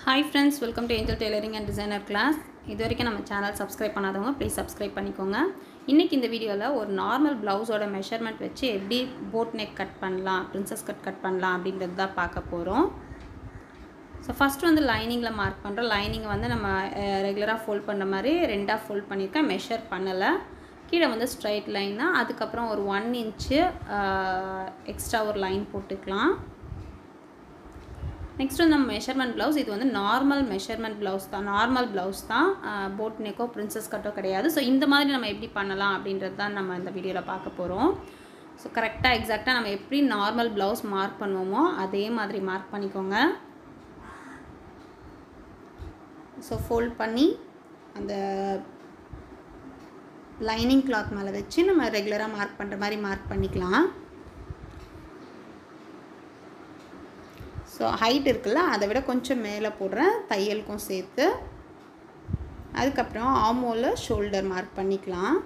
hi friends welcome to Angel tailoring and designer class இது வரைக்கும் நம்ம சேனல் சப்ஸ்கிரைப் பண்ணாதவங்க ப்ளீஸ் சப்ஸ்கிரைப் பண்ணிக்கோங்க இன்றைக்கி இந்த வீடியோவில் ஒரு நார்மல் ப்ளவுஸோட மெஷர்மெண்ட் வச்சு எப்படி போட் நெக் கட் பண்ணலாம் பிரின்சஸ் கட் கட் பண்ணலாம் அப்படின்றது தான் பார்க்க போகிறோம் ஸோ ஃபஸ்ட்டு வந்து லைனிங்கில் மார்க் பண்ணுறோம் லைனிங் வந்து நம்ம ரெகுலராக ஃபோல்ட் பண்ணுற மாதிரி ரெண்டாக ஃபோல்ட் பண்ணியிருக்கேன் மெஷர் பண்ணலை கீழே வந்து ஸ்ட்ரைட் லைன் தான் அதுக்கப்புறம் ஒரு ஒன் இன்ச்சு எக்ஸ்ட்ரா ஒரு லைன் போட்டுக்கலாம் நெக்ஸ்ட் வந்து நம்ம மெஷர்மெண்ட் ப்ளவுஸ் இது வந்து நார்மல் மெஷர்மெண்ட் ப்ளவுஸ் தான் நார்மல் ப்ளவுஸ் தான் போட் நெக்கோ பிரின்சஸ் கட்டோ கிடையாது ஸோ இந்த மாதிரி நம்ம எப்படி பண்ணலாம் அப்படின்றது தான் நம்ம இந்த வீடியோவில் பார்க்க போகிறோம் ஸோ கரெக்டாக எக்ஸாக்டாக நம்ம எப்படி நார்மல் ப்ளவுஸ் மார்க் பண்ணுவோமோ அதே மாதிரி மார்க் பண்ணிக்கோங்க ஸோ ஃபோல்ட் பண்ணி அந்த லைனிங் கிளாத் மேலே வச்சு நம்ம ரெகுலராக மார்க் பண்ணுற மாதிரி மார்க் பண்ணிக்கலாம் ஸோ ஹைட் இருக்குல்ல அதை விட கொஞ்சம் மேலே போடுறேன் தையலுக்கும் சேர்த்து அதுக்கப்புறம் ஆமோவில் ஷோல்டர் மார்க் பண்ணிக்கலாம்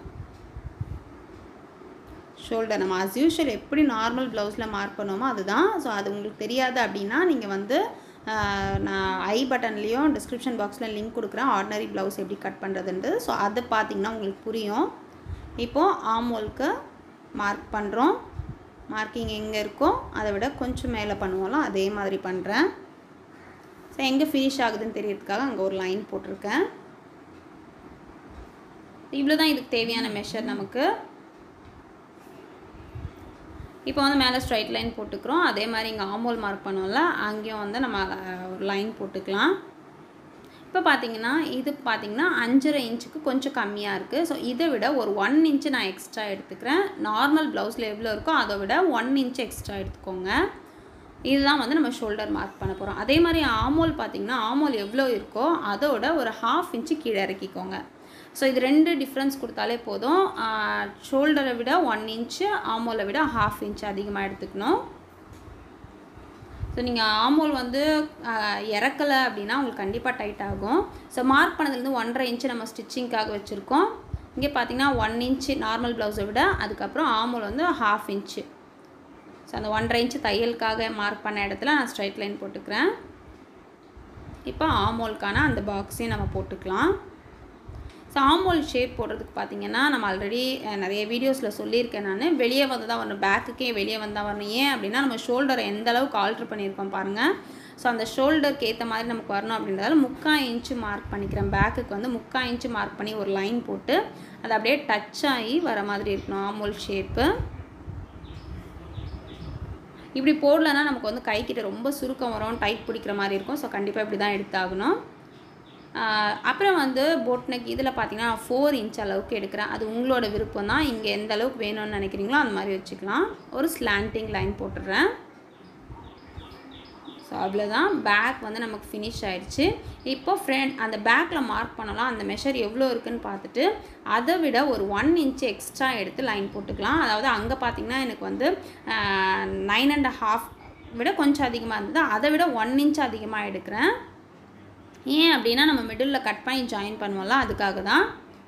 ஷோல்டர் நம்ம அஸ் யூஷுவல் எப்படி நார்மல் ப்ளவுஸில் மார்க் பண்ணுவோமோ அதுதான் ஸோ அது உங்களுக்கு தெரியாது அப்படின்னா நீங்கள் வந்து நான் ஐ பட்டன்லேயும் டிஸ்கிரிப்ஷன் பாக்ஸில் லிங்க் கொடுக்குறேன் ஆர்டினரி ப்ளவுஸ் எப்படி கட் பண்ணுறதுன்றது ஸோ அதை பார்த்தீங்கன்னா உங்களுக்கு புரியும் இப்போது ஆமோலுக்கு மார்க் பண்ணுறோம் மார்க்கிங் எங்கே இருக்கோ அதை விட கொஞ்சம் மேலே பண்ணுவோம்ல அதே மாதிரி பண்ணுறேன் ஸோ எங்கே ஃபினிஷ் ஆகுதுன்னு தெரியறதுக்காக அங்கே ஒரு லைன் போட்டிருக்கேன் இவ்வளோ தான் இதுக்கு தேவையான மெஷர் நமக்கு இப்போ வந்து மேலே ஸ்ட்ரைட் லைன் போட்டுக்கிறோம் அதே மாதிரி இங்கே ஆமோல் மார்க் பண்ணுவோம்ல அங்கேயும் வந்து நம்ம ஒரு லைன் போட்டுக்கலாம் இப்போ பார்த்தீங்கன்னா இது பார்த்தீங்கன்னா அஞ்சரை இன்ச்சுக்கு கொஞ்சம் கம்மியாக இருக்குது ஸோ இதை விட ஒரு ஒன் இன்ச்சு நான் எக்ஸ்ட்ரா எடுத்துக்கிறேன் நார்மல் ப்ளவுஸில் எவ்வளோ இருக்கோ அதை விட ஒன் இன்ச் எக்ஸ்ட்ரா எடுத்துக்கோங்க இதுதான் வந்து நம்ம ஷோல்டர் மார்க் பண்ண போகிறோம் அதே மாதிரி ஆமோல் பார்த்திங்கன்னா ஆமோல் எவ்வளோ இருக்கோ அதோட ஒரு ஹாஃப் இன்ச்சு கீழே இறக்கிக்கோங்க ஸோ இது ரெண்டு டிஃப்ரென்ஸ் கொடுத்தாலே போதும் ஷோல்டரை விட ஒன் இன்ச்சு ஆமோலை விட ஹாஃப் இன்ச் அதிகமாக எடுத்துக்கணும் ஸோ நீங்கள் ஆமோல் வந்து இறக்கலை அப்படின்னா உங்களுக்கு கண்டிப்பாக டைட் ஆகும் ஸோ மார்க் பண்ணதுலேருந்து ஒன்றரை இன்ச்சு நம்ம ஸ்டிச்சிங்க்காக வச்சுருக்கோம் இங்கே பார்த்தீங்கன்னா ஒன் இன்ச்சு நார்மல் ப்ளவுஸை விட அதுக்கப்புறம் ஆமோல் வந்து ஹாஃப் இன்ச்சு ஸோ அந்த ஒன்றரை இன்ச்சு தையலுக்காக மார்க் பண்ண இடத்துல நான் ஸ்ட்ரைட் லைன் போட்டுக்கிறேன் இப்போ ஆமோலுக்கான அந்த பாக்ஸையும் நம்ம போட்டுக்கலாம் ஸோ ஆமோல் ஷேப் போடுறதுக்கு பார்த்தீங்கன்னா நம்ம ஆல்ரெடி நிறைய வீடியோஸில் சொல்லியிருக்கேன் நான் வெளியே வந்து தான் வரணும் பேக்குக்கே வெளியே வந்தால் வரணும் ஏன் அப்படின்னா நம்ம ஷோல்டரை எந்த அளவுக்கு ஆல்ட்ரு பண்ணியிருக்கோம் பாருங்கள் ஸோ அந்த ஷோல்டருக்கு ஏற்ற மாதிரி நமக்கு வரணும் அப்படின்றதால முக்கால் இன்ச்சு மார்க் பண்ணிக்கிறேன் பேக்குக்கு வந்து முக்கால் இன்ச்சு மார்க் பண்ணி ஒரு லைன் போட்டு அது அப்படியே டச் ஆகி வர மாதிரி இருக்கணும் ஆமோல் ஷேப்பு இப்படி போடலன்னா நமக்கு வந்து கைக்கிட்ட ரொம்ப சுருக்கம் வரும் டைட் பிடிக்கிற மாதிரி இருக்கும் ஸோ கண்டிப்பாக இப்படி தான் எடுத்தாகணும் அப்புறம் வந்து போட் நெக் இதில் பார்த்தீங்கன்னா ஃபோர் இன்ச் அளவுக்கு எடுக்கிறேன் அது உங்களோட விருப்பம் தான் இங்கே எந்த அளவுக்கு வேணும்னு நினைக்கிறீங்களோ அந்த மாதிரி வச்சுக்கலாம் ஒரு ஸ்லாண்டிங் லைன் போட்டுடுறேன் ஸோ அவ்வளோதான் பேக் வந்து நமக்கு ஃபினிஷ் ஆகிடுச்சு இப்போ ஃப்ரெண்ட் அந்த பேக்கில் மார்க் பண்ணலாம் அந்த மெஷர் எவ்வளோ இருக்குதுன்னு பார்த்துட்டு அதை விட ஒரு ஒன் இன்ச்சு எக்ஸ்ட்ரா எடுத்து லைன் போட்டுக்கலாம் அதாவது அங்கே பார்த்திங்கன்னா எனக்கு வந்து நைன் அண்ட் ஹாஃப் விட கொஞ்சம் அதிகமாக இருந்தது அதை விட ஒன் இன்ச் அதிகமாக எடுக்கிறேன் ஏன் அப்படின்னா நம்ம மிடில் கட் பண்ணி ஜாயின் பண்ணுவோம்ல அதுக்காக தான்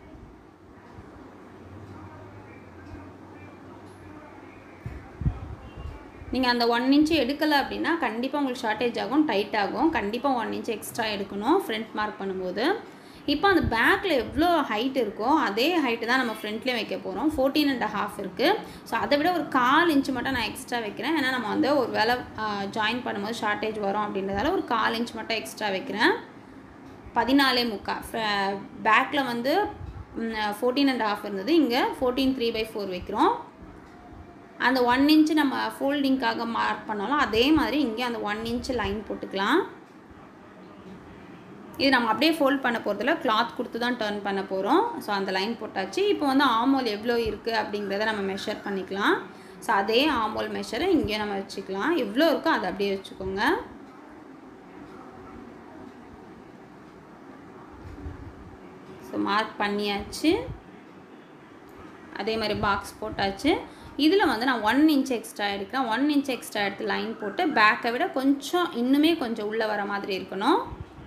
நீங்கள் அந்த ஒன் இன்ச்சு எடுக்கலை அப்படின்னா கண்டிப்பாக உங்களுக்கு ஷார்ட்டேஜ் ஆகும் டைட் ஆகும் கண்டிப்பாக ஒன் இன்ச் எக்ஸ்ட்ரா எடுக்கணும் ஃப்ரண்ட் மார்க் பண்ணும்போது இப்போ அந்த பேக்கில் எவ்வளோ ஹைட் இருக்கோ அதே ஹைட்டு தான் நம்ம ஃப்ரண்ட்லேயும் வைக்க போகிறோம் ஃபோர்டீன் அண்ட் ஹாஃப் இருக்குது ஸோ அதை விட ஒரு கால் இன்ச்சு மட்டும் நான் எக்ஸ்ட்ரா வைக்கிறேன் ஏன்னா நம்ம வந்து ஒரு வேலை ஜாயின் பண்ணும்போது ஷார்ட்டேஜ் வரும் அப்படின்றதால ஒரு கால் இன்ச் மட்டும் எக்ஸ்ட்ரா வைக்கிறேன் பதினாலே முக்கா பேக்கில் வந்து ஃபோர்டீன் அண்ட் ஹாஃப் இருந்தது இங்கே ஃபோர்டீன் த்ரீ பை ஃபோர் வைக்கிறோம் அந்த ஒன் இன்ச்சு நம்ம ஃபோல்டிங்க்காக மார்க் பண்ணாலும் அதே மாதிரி இங்கே அந்த ஒன் இன்ச்சு லைன் போட்டுக்கலாம் இது நம்ம அப்படியே ஃபோல்ட் பண்ண போகிறதுல கிளாத் கொடுத்து தான் டர்ன் பண்ண போகிறோம் ஸோ அந்த லைன் போட்டாச்சு இப்போ வந்து ஆமோல் எவ்வளோ இருக்குது அப்படிங்கிறத நம்ம மெஷர் பண்ணிக்கலாம் ஸோ அதே ஆமோல் மெஷரை இங்கே நம்ம வச்சுக்கலாம் எவ்வளோ இருக்கோ அதை அப்படியே வச்சுக்கோங்க ஸோ மார்க் பண்ணியாச்சு அதே மாதிரி பாக்ஸ் போட்டாச்சு இதில் வந்து நான் ஒன் இன்ச் எக்ஸ்ட்ரா எடுக்கிறேன் ஒன் இன்ச் எக்ஸ்ட்ரா எடுத்து லைன் போட்டு பேக்கை விட கொஞ்சம் இன்னுமே கொஞ்சம் உள்ளே வர மாதிரி இருக்கணும்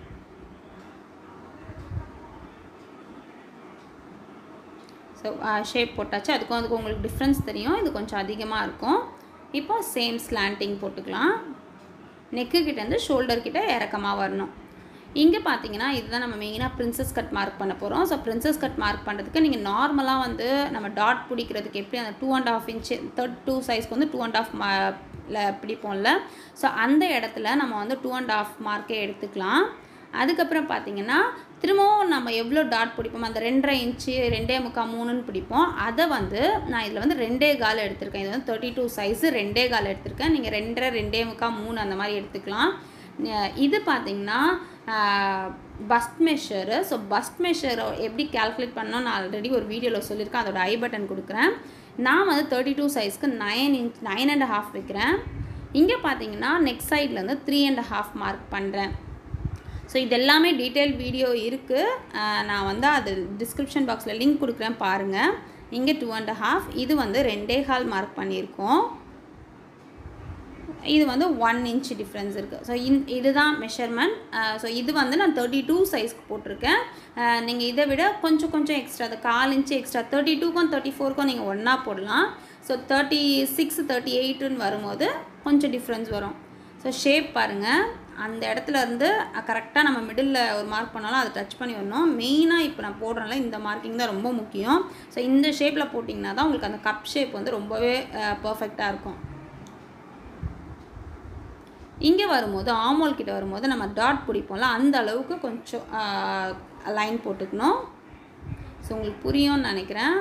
ஸோ ஷேப் போட்டாச்சு அதுக்கும் அதுக்கும் உங்களுக்கு டிஃப்ரென்ஸ் தெரியும் இது கொஞ்சம் அதிகமாக இருக்கும் இப்போ சேம் ஸ்லாண்டிங் போட்டுக்கலாம் நெக்கு கிட்டேருந்து ஷோல்டர் கிட்ட இறக்கமாக வரணும் இங்கே பார்த்தீங்கன்னா இதுதான் நம்ம மெயினாக பிரின்சஸ் கட் மார்க் பண்ண போகிறோம் ஸோ பிரின்சஸ் கட் மார்க் பண்ணுறதுக்கு நீங்கள் நார்மலாக வந்து நம்ம டாட் பிடிக்கிறதுக்கு எப்படி அந்த two and half inch thirty two சைஸ்க்கு வந்து டூ அண்ட் ஆஃப் பிடிப்போம்ல ஸோ அந்த இடத்துல நம்ம வந்து டூ அண்ட் ஆஃப் மார்க்கே எடுத்துக்கலாம் அதுக்கப்புறம் பார்த்தீங்கன்னா திரும்பவும் நம்ம எவ்வளோ டாட் பிடிப்போம் அந்த ரெண்டரை இன்ச்சு ரெண்டே முக்கால் மூணுன்னு பிடிப்போம் அதை வந்து நான் இதில் வந்து ரெண்டே கால் எடுத்திருக்கேன் இது வந்து தேர்ட்டி டூ சைஸு ரெண்டே கால் எடுத்திருக்கேன் நீங்கள் ரெண்டரை ரெண்டே முக்கால் மூணு அந்த மாதிரி எடுத்துக்கலாம் அஹ் இது பார்த்தீங்கன்னா first measure so first measure எப்படி கால்குலேட் பண்ணோம் நான் ஆல்ரெடி ஒரு வீடியோவில் சொல்லியிருக்கேன் அதோட ஐ பட்டன் கொடுக்குறேன் நான் வந்து தேர்ட்டி டூ சைஸ்க்கு nine inch nine and half வைக்கிறேன் இங்கே பார்த்தீங்கன்னா நெக்ஸ்ட் சைட்லேருந்து த்ரீ அண்ட் ஹாஃப் மார்க் பண்ணுறேன் ஸோ இது எல்லாமே டீட்டெயில் வீடியோ இருக்குது நான் வந்து அது டிஸ்கிரிப்ஷன் பாக்ஸில் லிங்க் கொடுக்குறேன் பாருங்கள் இங்கே டூ அண்ட் ஹாஃப் இது வந்து ரெண்டே கால் மார்க் பண்ணியிருக்கோம் இது வந்து ஒன் இன்ச் டிஃப்ரென்ஸ் இருக்குது ஸோ இந் இதுதான் மெஷர்மெண்ட் ஸோ இது வந்து நான் தேர்ட்டி டூ சைஸ்க்கு போட்டிருக்கேன் நீங்கள் இதை விட கொஞ்சம் கொஞ்சம் எக்ஸ்ட்ரா அது கால் இன்ச்சு எக்ஸ்ட்ரா தேர்ட்டி டூக்கும் தேர்ட்டி ஃபோருக்கும் நீங்கள் ஒன்றா போடலாம் ஸோ தேர்ட்டி சிக்ஸ் தேர்ட்டி எயிட்டுன்னு வரும்போது கொஞ்சம் டிஃப்ரென்ஸ் வரும் ஸோ ஷேப் பாருங்கள் அந்த இடத்துல இருந்து கரெக்டாக நம்ம மிடில் ஒரு மார்க் பண்ணாலும் அதை டச் பண்ணி வரணும் மெயினாக இப்போ நான் போடுறேன்ல இந்த மார்க்கிங் தான் ரொம்ப முக்கியம் ஸோ இந்த ஷேப்பில் போட்டிங்கன்னா தான் உங்களுக்கு அந்த கப் ஷேப் வந்து ரொம்பவே பர்ஃபெக்டாக இருக்கும் இங்கே வரும்போது ஆமோல் கிட்ட வரும்போது நம்ம டாட் பிடிப்போம்ல அந்த அளவுக்கு கொஞ்சம் லைன் போட்டுக்கணும் ஸோ உங்களுக்கு புரியும்னு நினைக்கிறேன்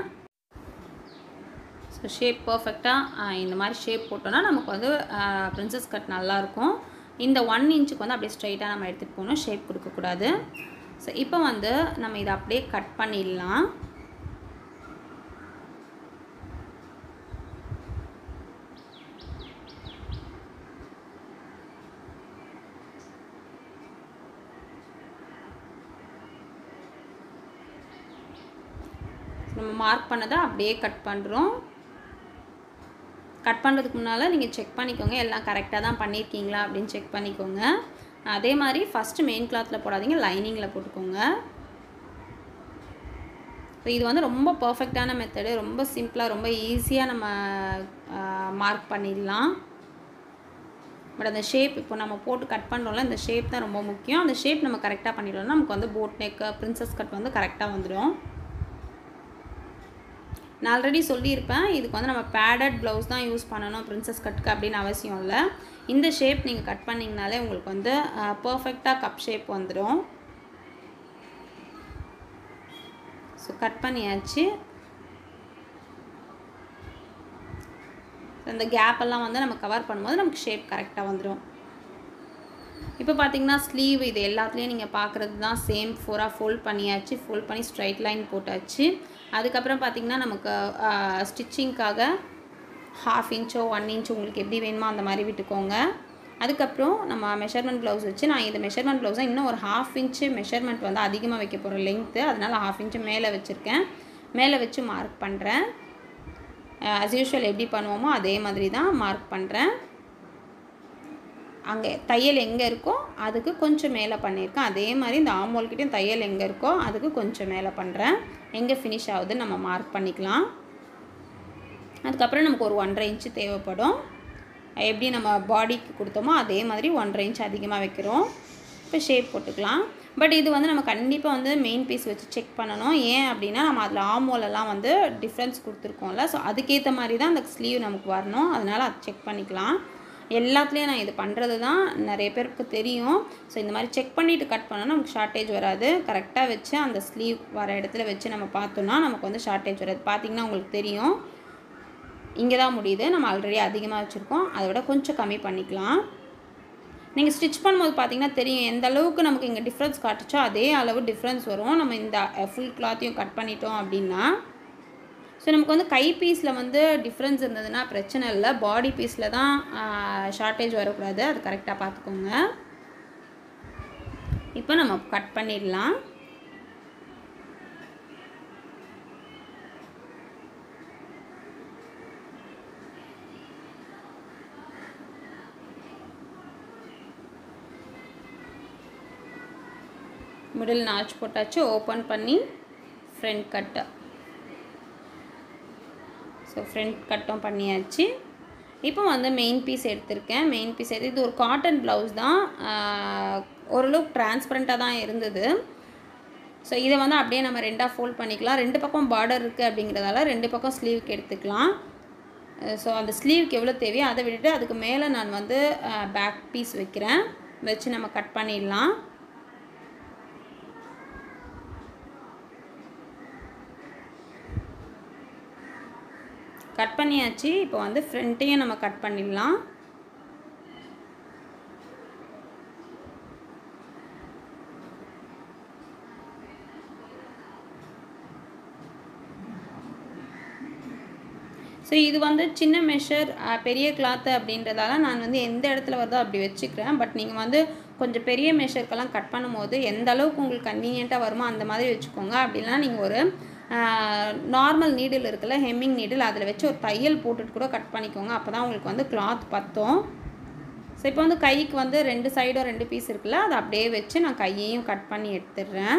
ஸோ ஷேப் பர்ஃபெக்டாக இந்த மாதிரி ஷேப் போட்டோன்னா நமக்கு வந்து ப்ரின்சஸ் கட் நல்லாயிருக்கும் இந்த ஒன் இன்ச்சுக்கு வந்து அப்படியே ஸ்ட்ரைட்டாக நம்ம எடுத்துகிட்டு போகணும் ஷேப் கொடுக்கக்கூடாது ஸோ இப்போ வந்து நம்ம இதை அப்படியே கட் பண்ணிடலாம் நம்ம மார்க் பண்ணதை அப்படியே கட் பண்ணுறோம் கட் பண்ணுறதுக்கு முன்னால் நீங்கள் செக் பண்ணிக்கோங்க எல்லாம் கரெக்டாக தான் பண்ணியிருக்கீங்களா அப்படின்னு செக் பண்ணிக்கோங்க அதே மாதிரி ஃபஸ்ட்டு மெயின் கிளாத்தில் போடாதீங்க லைனிங்கில் போட்டுக்கோங்க ஸோ இது வந்து ரொம்ப பர்ஃபெக்டான மெத்தடு ரொம்ப சிம்பிளாக ரொம்ப ஈஸியாக நம்ம மார்க் பண்ணிடலாம் பட் அந்த ஷேப் இப்போ நம்ம போட்டு கட் பண்ணுறோம்ல இந்த ஷேப் தான் ரொம்ப முக்கியம் அந்த ஷேப் நம்ம கரெக்டாக பண்ணிடலாம்னா நமக்கு வந்து போட் நெக்கு ப்ரின்சஸ் கட் வந்து கரெக்டாக வந்துடும் நான் ஆல்ரெடி சொல்லியிருப்பேன் இதுக்கு வந்து நம்ம பேடட் ப்ளவுஸ் தான் யூஸ் பண்ணணும் ப்ரின்சஸ் கட்டுக்கு அப்படின்னு அவசியம் இல்லை இந்த ஷேப் நீங்கள் கட் பண்ணிங்கனாலே உங்களுக்கு வந்து பர்ஃபெக்டாக கப் ஷேப் வந்துடும் ஸோ கட் பண்ணியாச்சு அந்த கேப்பெல்லாம் வந்து நம்ம கவர் பண்ணும்போது நமக்கு ஷேப் கரெக்டாக வந்துடும் இப்போ பார்த்தீங்கன்னா ஸ்லீவ் இது எல்லாத்துலேயும் நீங்கள் பார்க்குறது தான் சேம் ஃபோராக ஃபோல்ட் பண்ணியாச்சு ஃபோல்ட் பண்ணி ஸ்ட்ரைட் லைன் போட்டாச்சு அதுக்கப்புறம் பார்த்திங்கன்னா நமக்கு ஸ்டிச்சிங்க்காக ஹாஃப் இன்ச்சோ ஒன் இன்ச்சோ உங்களுக்கு எப்படி வேணுமோ அந்த மாதிரி விட்டுக்கோங்க அதுக்கப்புறம் நம்ம மெஷர்மெண்ட் ப்ளவுஸ் வச்சு நான் இந்த மெஷர்மெண்ட் ப்ளவுஸை இன்னும் ஒரு ஹாஃப் இன்ச்சு மெஷர்மெண்ட் வந்து அதிகமாக வைக்க போகிறேன் லென்த்து அதனால் ஹாஃப் இன்ச்சு மேலே வச்சுருக்கேன் மேலே வச்சு மார்க் பண்ணுறேன் அஸ் யூஷுவல் எப்படி பண்ணுவோமோ அதே மாதிரி தான் மார்க் பண்ணுறேன் அங்கே தையல் எங்கே இருக்கோ அதுக்கு கொஞ்சம் மேலே பண்ணியிருக்கேன் அதே மாதிரி இந்த ஆமோல்கிட்டையும் தையல் எங்கே இருக்கோ அதுக்கு கொஞ்சம் மேலே பண்ணுறேன் எங்கே ஃபினிஷ் ஆகுதுன்னு நம்ம மார்க் பண்ணிக்கலாம் அதுக்கப்புறம் நமக்கு ஒரு ஒன்றரை இன்ச்சு தேவைப்படும் எப்படி நம்ம பாடிக்கு கொடுத்தோமோ அதே மாதிரி ஒன்றரை இன்ச் அதிகமாக வைக்கிறோம் இப்போ ஷேப் போட்டுக்கலாம் பட் இது வந்து நம்ம கண்டிப்பாக வந்து மெயின் பீஸ் வச்சு செக் பண்ணணும் ஏன் அப்படின்னா நம்ம அதில் ஆமோலெல்லாம் வந்து டிஃப்ரென்ஸ் கொடுத்துருக்கோம்ல ஸோ அதுக்கேற்ற மாதிரி தான் அந்த ஸ்லீவ் நமக்கு வரணும் அதனால் அது செக் பண்ணிக்கலாம் எல்லாத்துலேயும் நான் இது பண்ணுறது தான் நிறைய பேருக்கு தெரியும் ஸோ இந்த மாதிரி செக் பண்ணிவிட்டு கட் பண்ணோன்னா நமக்கு ஷார்ட்டேஜ் வராது கரெக்டாக வச்சு அந்த ஸ்லீவ் வர இடத்துல வச்சு நம்ம பார்த்தோன்னா நமக்கு வந்து ஷார்ட்டேஜ் வராது பார்த்திங்கன்னா உங்களுக்கு தெரியும் இங்கே தான் முடியுது நம்ம ஆல்ரெடி அதிகமாக வச்சுருக்கோம் அதை விட கொஞ்சம் கம்மி பண்ணிக்கலாம் நீங்கள் ஸ்டிச் பண்ணும்போது பார்த்தீங்கன்னா தெரியும் எந்த அளவுக்கு நமக்கு இங்கே டிஃப்ரென்ஸ் காட்டுச்சோ அதே அளவு டிஃப்ரென்ஸ் வரும் நம்ம இந்த ஃபுல் கிளாத்தையும் கட் பண்ணிட்டோம் அப்படின்னா ஸோ நமக்கு வந்து கை பீஸில் வந்து டிஃப்ரென்ஸ் இருந்ததுன்னா பிரச்சனை இல்லை பாடி பீஸில் தான் ஷார்ட்டேஜ் வரக்கூடாது அது கரெக்டாக பார்த்துக்கோங்க இப்போ நம்ம கட் பண்ணிடலாம் மிடில் நாச் போட்டாச்சு ஓப்பன் பண்ணி ஃப்ரண்ட் கட்டு ஸோ ஃப்ரண்ட் கட்டும் பண்ணியாச்சு இப்போ வந்து மெயின் பீஸ் எடுத்திருக்கேன் மெயின் பீஸ் எடுத்து இது ஒரு காட்டன் ப்ளவுஸ் தான் ஓரளவுக்கு டிரான்ஸ்பரண்ட்டாக தான் இருந்தது ஸோ இதை வந்து அப்படியே நம்ம ரெண்டாக ஃபோல்ட் பண்ணிக்கலாம் ரெண்டு பக்கம் பார்டர் இருக்குது அப்படிங்கிறதால ரெண்டு பக்கம் ஸ்லீவுக்கு எடுத்துக்கலாம் ஸோ அந்த ஸ்லீவுக்கு எவ்வளோ தேவையோ அதை விட்டுட்டு அதுக்கு மேலே நான் வந்து பேக் பீஸ் வைக்கிறேன் வச்சு நம்ம கட் பண்ணிடலாம் கட் பண்ணியாச்சு இப்போ வந்து ஃப்ரண்ட்டையும் நம்ம கட் பண்ணிடலாம் ஸோ இது வந்து சின்ன மெஷர் பெரிய கிளாத்து அப்படின்றதால நான் வந்து எந்த இடத்துல வருதோ அப்படி வச்சுக்கிறேன் பட் நீங்கள் வந்து கொஞ்சம் பெரிய மெஷருக்கெல்லாம் கட் பண்ணும்போது எந்த அளவுக்கு உங்களுக்கு கன்வீனியண்ட்டாக வருமோ அந்த மாதிரி வச்சுக்கோங்க அப்படின்னா நீங்கள் ஒரு நார்மல் நீடில் இருக்குல்ல ஹெம்மிங் நீடில் அதில் வச்சு ஒரு தையல் போட்டுட்டு கூட கட் பண்ணிக்கோங்க அப்போ தான் உங்களுக்கு வந்து கிளாத் பற்றும் ஸோ இப்போ வந்து கைக்கு வந்து ரெண்டு சைடும் ரெண்டு பீஸ் இருக்குல்ல அதை அப்படியே வச்சு நான் கையையும் கட் பண்ணி எடுத்துடுறேன்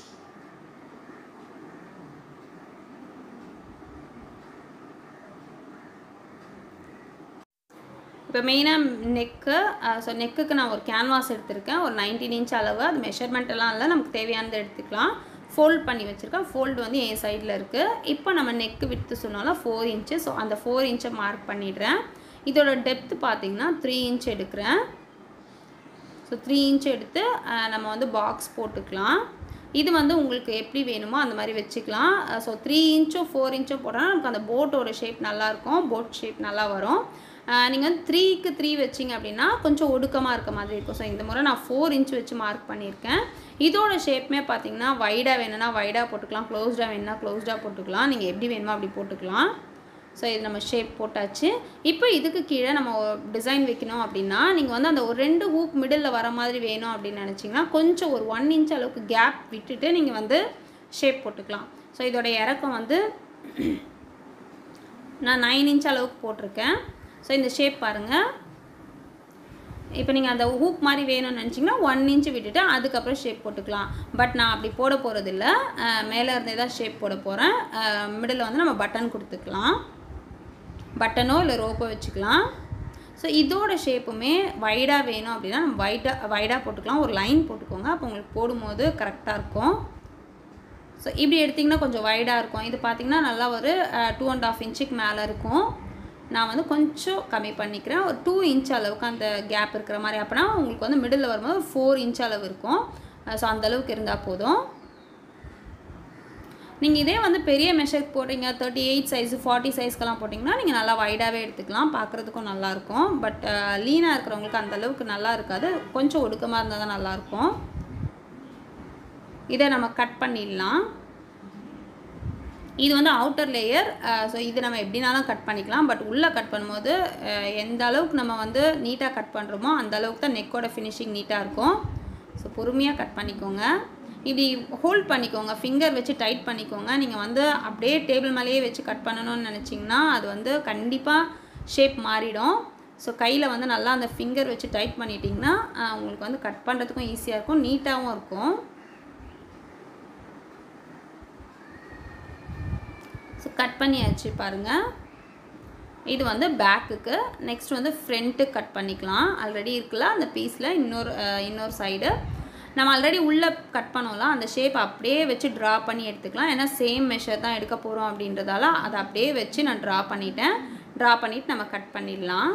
இப்போ மெயினாக நெக்கு ஸோ நெக்குக்கு நான் ஒரு கேன்வாஸ் எடுத்திருக்கேன் ஒரு நைன்டீன் இன்ச் அளவு அது மெஷர்மெண்ட் எல்லாம் இல்லை நமக்கு தேவையானது எடுத்துக்கலாம் ஃபோல்ட் பண்ணி வச்சுருக்கேன் ஃபோல்டு வந்து என் சைடில் இருக்குது இப்போ நம்ம நெக்கு விட்டு சொன்னாலும் ஃபோர் இன்ச்சு ஸோ அந்த ஃபோர் இன்ச்சை மார்க் பண்ணிடுறேன் இதோட டெப்த்து பார்த்திங்கன்னா த்ரீ இன்ச் எடுக்கிறேன் ஸோ த்ரீ இன்ச் எடுத்து நம்ம வந்து பாக்ஸ் போட்டுக்கலாம் இது வந்து உங்களுக்கு எப்படி வேணுமோ அந்த மாதிரி வச்சுக்கலாம் ஸோ த்ரீ இன்ச்சோ ஃபோர் இன்ச்சோ போட்டோன்னா நமக்கு அந்த போட்டோட ஷேப் நல்லாயிருக்கும் போட் ஷேப் நல்லா வரும் நீங்கள் வந்து த்ரீக்கு த்ரீ வச்சிங்க அப்படின்னா கொஞ்சம் ஒடுக்கமாக இருக்க மாதிரி இருக்கும் ஸோ இந்த முறை நான் ஃபோர் இன்ச் வச்சு மார்க் பண்ணியிருக்கேன் இதோட ஷேப்புமே பார்த்தீங்கன்னா வைடாக வேணும்னா வைடாக போட்டுக்கலாம் க்ளோஸ்டாக வேணும்னா க்ளோஸ்டாக போட்டுக்கலாம் நீங்கள் எப்படி வேணுமோ அப்படி போட்டுக்கலாம் ஸோ இது நம்ம ஷேப் போட்டாச்சு இப்போ இதுக்கு கீழே நம்ம டிசைன் வைக்கணும் அப்படின்னா நீங்கள் வந்து அந்த ஒரு ரெண்டு ஹூக் மிடில் வர மாதிரி வேணும் அப்படின்னு நினச்சிங்கன்னா கொஞ்சம் ஒரு ஒன் இன்ச் அளவுக்கு கேப் விட்டுட்டு நீங்கள் வந்து ஷேப் போட்டுக்கலாம் ஸோ இதோட இறக்கம் வந்து நான் நைன் இன்ச் அளவுக்கு போட்டிருக்கேன் ஸோ இந்த ஷேப் பாருங்கள் இப்போ நீங்கள் அந்த ஹூக் மாதிரி வேணும்னு நினச்சிங்கன்னா ஒன் இன்ச் விட்டுட்டு அதுக்கப்புறம் ஷேப் போட்டுக்கலாம் பட் நான் அப்படி போட போகிறதில்ல மேலே இருந்தே தான் ஷேப் போட போகிறேன் மிடில் வந்து நம்ம பட்டன் கொடுத்துக்கலாம் பட்டனோ இல்லை ரோப்போ வச்சுக்கலாம் ஸோ இதோட ஷேப்புமே வைடாக வேணும் அப்படின்னா நம்ம வைடாக வைடாக போட்டுக்கலாம் ஒரு லைன் போட்டுக்கோங்க அப்போ உங்களுக்கு போடும்போது கரெக்டாக இருக்கும் ஸோ இப்படி எடுத்திங்கன்னா கொஞ்சம் வைடாக இருக்கும் இது பார்த்திங்கன்னா நல்லா ஒரு டூ அண்ட் ஆஃப் இன்ச்சுக்கு மேலே இருக்கும் நான் வந்து கொஞ்சம் கம்மி பண்ணிக்கிறேன் ஒரு டூ இன்ச் அளவுக்கு அந்த கேப் இருக்கிற மாதிரி அப்போனா உங்களுக்கு வந்து மிடில் வரும்போது ஒரு ஃபோர் இன்ச் அளவு இருக்கும் ஸோ அந்தளவுக்கு இருந்தால் போதும் நீங்கள் இதே வந்து பெரிய மெஷருக்கு போட்டிங்க தேர்ட்டி எயிட் சைஸு ஃபார்ட்டி சைஸ்க்கெல்லாம் போட்டிங்கன்னா நீங்கள் நல்லா வைடாகவே எடுத்துக்கலாம் பார்க்குறதுக்கும் நல்லாயிருக்கும் பட் லீனாக இருக்கிறவங்களுக்கு அந்தளவுக்கு நல்லா இருக்காது கொஞ்சம் ஒடுக்கமாக இருந்தால் தான் நல்லாயிருக்கும் இதை நம்ம கட் பண்ணிடலாம் இது வந்து அவுட்டர் லேயர் ஸோ இது நம்ம எப்படினாலும் கட் பண்ணிக்கலாம் பட் உள்ளே கட் பண்ணும்போது எந்த அளவுக்கு நம்ம வந்து நீட்டாக கட் பண்ணுறோமோ அந்த அளவுக்கு தான் நெக்கோட ஃபினிஷிங் நீட்டாக இருக்கும் ஸோ பொறுமையாக கட் பண்ணிக்கோங்க இப்படி ஹோல்ட் பண்ணிக்கோங்க ஃபிங்கர் வச்சு டைட் பண்ணிக்கோங்க நீங்கள் வந்து அப்படியே டேபிள் மேலேயே வச்சு கட் பண்ணணும்னு நினச்சிங்கன்னா அது வந்து கண்டிப்பாக ஷேப் மாறிடும் ஸோ கையில் வந்து நல்லா அந்த ஃபிங்கர் வச்சு டைட் பண்ணிட்டிங்கன்னா உங்களுக்கு வந்து கட் பண்ணுறதுக்கும் ஈஸியாக இருக்கும் நீட்டாகவும் இருக்கும் ஸோ கட் பண்ணியாச்சு பாருங்கள் இது வந்து பேக்குக்கு நெக்ஸ்ட் வந்து ஃப்ரண்ட்டு கட் பண்ணிக்கலாம் ஆல்ரெடி இருக்குல்ல அந்த பீஸில் இன்னொரு இன்னொரு சைடு நம்ம ஆல்ரெடி உள்ளே கட் பண்ணோம்ல அந்த ஷேப் அப்படியே வச்சு ட்ரா பண்ணி எடுத்துக்கலாம் ஏன்னா சேம் மெஷர் தான் எடுக்க போகிறோம் அப்படின்றதால அதை அப்படியே வச்சு நான் ட்ரா பண்ணிட்டேன் ட்ரா பண்ணிவிட்டு நம்ம கட் பண்ணிடலாம்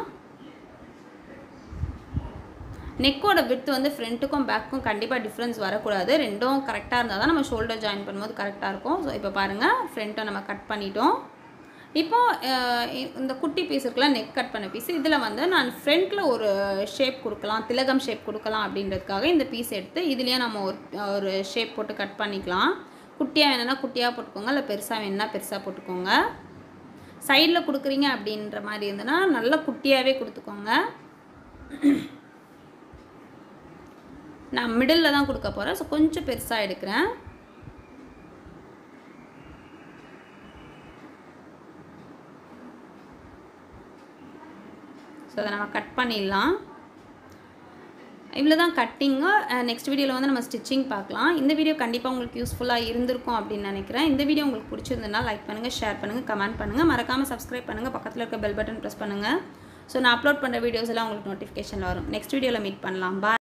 நெக்கோட விட்த் வந்து ஃப்ரண்ட்டுக்கும் பேக்கும் கண்டிப்பாக டிஃப்ரென்ஸ் வரக்கூடாது ரெண்டும் கரெக்டாக இருந்தால் தான் நம்ம ஷோல்டர் ஜாயின் பண்ணும்போது கரெக்டாக இருக்கும் ஸோ இப்போ பாருங்கள் ஃப்ரண்ட்டை நம்ம கட் பண்ணிட்டோம் இப்போ இந்த குட்டி பீஸ் இருக்குல்ல நெக் கட் பண்ண பீஸ் இதில் வந்து நான் ஃப்ரண்ட்டில் ஒரு ஷேப் கொடுக்கலாம் திலகம் ஷேப் கொடுக்கலாம் அப்படின்றதுக்காக இந்த பீஸ் எடுத்து இதுலேயே நம்ம ஒரு ஒரு ஷேப் போட்டு கட் பண்ணிக்கலாம் குட்டியாக வேணும்னா குட்டியாக போட்டுக்கோங்க இல்லை பெருசாக வேணும்னா பெருசாக போட்டுக்கோங்க சைடில் கொடுக்குறீங்க அப்படின்ற மாதிரி இருந்ததுன்னா நல்லா குட்டியாகவே கொடுத்துக்கோங்க நான் மிடில் தான் கொடுக்க போகிறேன் ஸோ கொஞ்சம் பெருசாக எடுக்கிறேன் ஸோ அதை நம்ம கட் பண்ணிடலாம் இவ்வளோ தான் கட்டிங்கு நெக்ஸ்ட் வீடியோவில் வந்து நம்ம ஸ்டிச்சிங் பார்க்கலாம் இந்த வீடியோ கண்டிப்பாக உங்களுக்கு யூஸ்ஃபுல்லாக இருந்திருக்கும் அப்படின்னு நினைக்கிறேன் இந்த வீடியோ உங்களுக்கு பிடிச்சிருந்ததுனா லைக் பண்ணுங்கள் ஷேர் பண்ணுங்கள் கமெண்ட் பண்ணுங்கள் மறக்காமல் சப்ஸ்கிரைப் பண்ணுங்கள் பக்கத்தில் இருக்க பெல் பட்டன் ப்ரெஸ் பண்ணுங்கள் ஸோ நான் அப்லோட் பண்ணுற வீடியோஸ் எல்லாம் உங்களுக்கு நோட்டிஃபிகேஷன் வரும் நெக்ஸ்ட் வீடியோவில் மீட் பண்ணலாம் பாய்